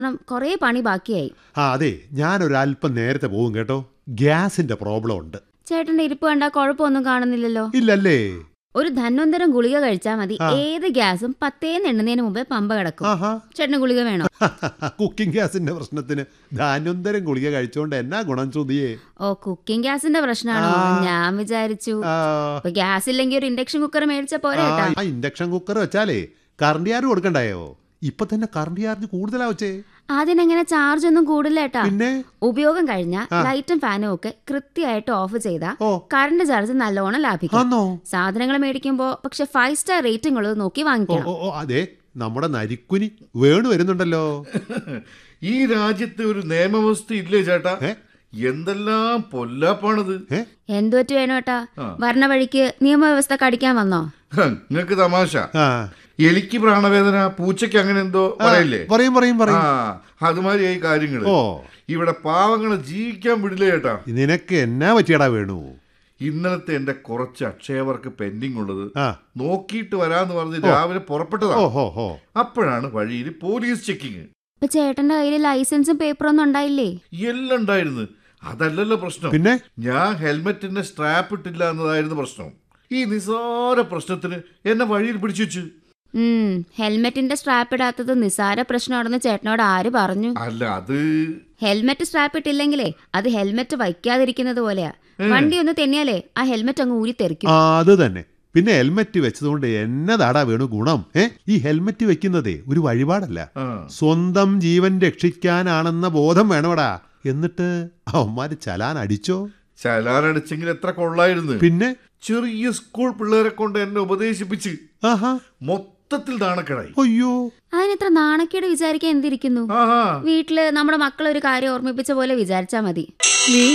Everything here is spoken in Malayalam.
കാരണം കുറേ പണി ബാക്കിയായി ആ അതെ ഞാനൊരല്പം നേരത്തെ പോകും കേട്ടോ ഗ്യാസിന്റെ പ്രോബ്ലം ഉണ്ട് ചേട്ടന്റെ ഇരിപ്പ് കണ്ടാ കുഴപ്പമൊന്നും കാണുന്നില്ലല്ലോ ഇല്ലല്ലേ ഒരു ധന്വന്തരം ഗുളിക കഴിച്ചാൽ മതി ആ. ഏത് ഗ്യാസും പത്തേന്ന് എണ്ണുന്നതിന് മുമ്പേ പമ്പ കിടക്കും ആഹാ ചേട്ടന് ഗുളിക വേണോ കുക്കിംഗ് ഗ്യാസിന്റെ പ്രശ്നത്തിന് ധാന്യന്തരം ഗുളിക കഴിച്ചോണ്ട് എന്നാ ഗുണം ശ്രുതിയെ ഓ കുക്കിംഗ് ഗ്യാസിന്റെ പ്രശ്നമാണോ ആ. ഞാൻ വിചാരിച്ചു ആ, ഇപ്പൊ ഗ്യാസ് ഇല്ലെങ്കിൽ ഒരു ഇൻഡക്ഷൻ കുക്കർ മേടിച്ച പോരെ ഏട്ടാ ആ ഇൻഡക്ഷൻ കുക്കർ വെച്ചാലേ കറണ്ട് ചാർജ് കൊടുക്കണ്ടായോ ഇപ്പൊ തന്നെ കറണ്ട് ചാർജ് കൂടുതലാ വെച്ചേ അതിനെങ്ങനെ ചാർജ് ഒന്നും കൂടില്ല ഏട്ടാ പിന്നെ ഉപയോഗം കഴിഞ്ഞാൽ ലൈറ്റും ഫാനും ഒക്കെ കൃത്യമായിട്ട് ഓഫ് ചെയ്താൽ ഓ കറണ്ട് ചാർജ് നല്ലോണം ലാഭിക്കും ആന്നോ സാധനങ്ങൾ മേടിക്കുമ്പോ പക്ഷെ ഫൈവ് സ്റ്റാർ റേറ്റിംഗ് ഉള്ളത് നോക്കി ഓ വാങ്ങിക്കണം ഓ, ഓ അതെ നമ്മുടെ നരിക്കുനി വേണു വരുന്നുണ്ടല്ലോ ഈ രാജ്യത്ത് ഒരു നിയമവ്യവസ്ഥ ഇല്ലേ ചേട്ടാ ഏ? എന്തെല്ലാം പൊല്ലാപ്പാണത് ഏ എന്തുപറ്റി വേണോ ഏട്ടാ ആ. വരണ വഴിക്ക് നിയമവ്യവസ്ഥ കടിക്കാൻ വന്നോ നിങ്ങക്ക് തമാശ ആ എലിക്ക് പ്രാണവേദന പൂച്ചയ്ക്ക് അങ്ങനെ എന്തോ പറയില്ലേ പറയും പറയും ആ പറയും അതുമാതിരിയായി കാര്യങ്ങള് ഓ ഇവിടെ പാവങ്ങളെ ജീവിക്കാൻ വിടില്ല ചേട്ടാ നിനക്ക് എന്നാ പറ്റിയടാ വേണു ഇന്നലത്തെ എന്റെ കുറച്ച് അക്ഷയവർക്ക് പെൻഡിങ് ഉള്ളത് ആ നോക്കിയിട്ട് വരാന്ന് പറഞ്ഞ് രാവിലെ പുറപ്പെട്ടതാ ഓ ഹോ ഹോ അപ്പോഴാണ് വഴിയിൽ പോലീസ് ചെക്കിങ് ഇപ്പൊ ചേട്ടന്റെ കയ്യിൽ ലൈസൻസും പേപ്പറൊന്നും ഉണ്ടായില്ലേ എല്ലാം ഉണ്ടായിരുന്നു അതല്ലല്ലോ പ്രശ്നം പിന്നെ ഞാൻ ഹെൽമെറ്റിന്റെ സ്ട്രാപ്പ് ഇട്ടില്ല എന്നതായിരുന്നു പ്രശ്നം ഈ നിസാര പ്രശ്നത്തിന് എന്നെ വഴിയിൽ പിടിച്ചു വെച്ചു ഉം ഹെൽമെറ്റിന്റെ സ്ട്രാപ്പ് ഇടാത്തത് നിസാര പ്രശ്നമാണെന്ന് ചേട്ടനോട് ആര് പറഞ്ഞു അല്ല അത് ഹെൽമെറ്റ് സ്ട്രാപ്പ് ഇട്ടില്ലെങ്കിലേ അത് ഹെൽമെറ്റ് വയ്ക്കാതിരിക്കുന്നത് പോലെയാ വണ്ടി ഒന്ന് തെന്നിയാലേ ആ ഹെൽമെറ്റ് അങ്ങ് ഊരി തെറിക്കും ആ അത് തന്നെ പിന്നെ ഹെൽമെറ്റ് വെച്ചതുകൊണ്ട് എന്നതാടാ വേണു ഗുണം ഏ ഈ ഹെൽമെറ്റ് വെക്കുന്നതേ ഒരു വഴിപാടല്ല ആ, സ്വന്തം ജീവൻ രക്ഷിക്കാനാണെന്ന ബോധം വേണോടാ എന്നിട്ട് അവന്മാര് ചലാൻ അടിച്ചോ ചലാനടിച്ചെങ്കിൽ എത്ര കൊള്ളായിരുന്നു പിന്നെ ചെറിയ സ്കൂൾ പിള്ളേരെ കൊണ്ട് എന്നെ ഉപദേശിപ്പിച്ച് ആഹാ മൊത്തത്തിൽ നാണക്കേടായി അയ്യോ അതിനിത്ര നാണക്കേട് വിചാരിക്കാൻ എന്തിരിക്കുന്നു ആഹാ വീട്ടില് നമ്മുടെ മക്കളെ ഒരു കാര്യം ഓർമ്മിപ്പിച്ച പോലെ വിചാരിച്ചാ മതി